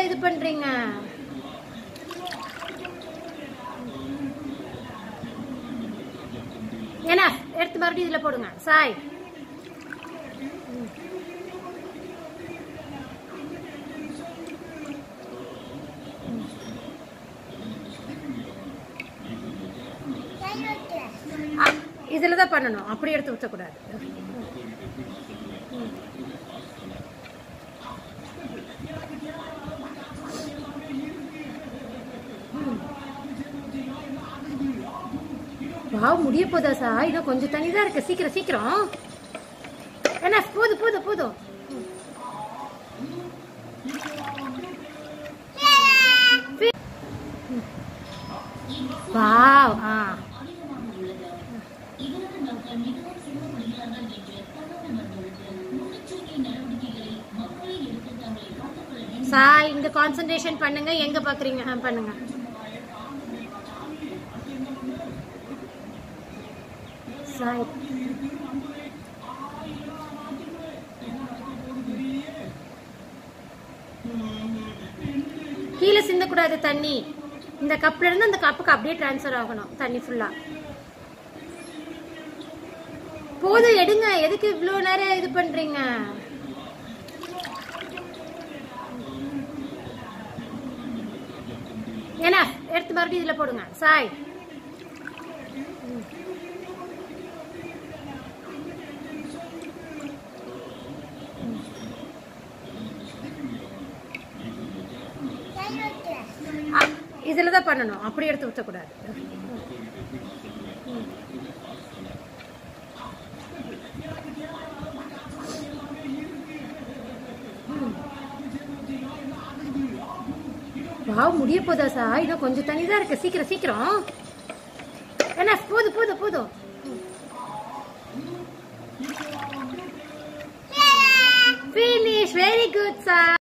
இது பண்றீங்க என்ன எடுத்து மறுபடியும் இதுல போடுங்க சாய் ஆ, இதுல தான் பண்ணணும் அப்படி எடுத்து ஊற்றக்கூடாது வாவ் முடிய போதா சா இன்னும் கொஞ்சம் தண்ணி தான் இருக்கு சீக்கிரம் சீக்கிரம் என்ன போதும் போதும் போதும் வாவ் ஆ சாய் இங்க கான்சென்ட்ரேஷன் பண்ணுங்க எங்க பாக்குறீங்க ஆ, பண்ணுங்க சாய் கீழே சிந்தக்கூடாது தண்ணி இந்த கப்ல இருந்து அந்த கப்புக்கு அப்படியே ட்ரான்ஸ்ஃபர் ஆகணும் தண்ணி ஃபுல்லா போதும் எடுங்க எதுக்கு இவ்வளவு நேரம் இது பண்றீங்க ஏன்னா எடுத்து மறுபடியும் இதுல போடுங்க சாய் ஆ, இதுல தான் பண்ணணும் அப்படி எடுத்து ஊற்றக்கூடாது வாவ் முடிய போதா சா இன்னும் கொஞ்சம் தண்ணி தான் இருக்கு சீக்கிரம் சீக்கிரம் என்ன போதும் போதும் போதும் finish very good sir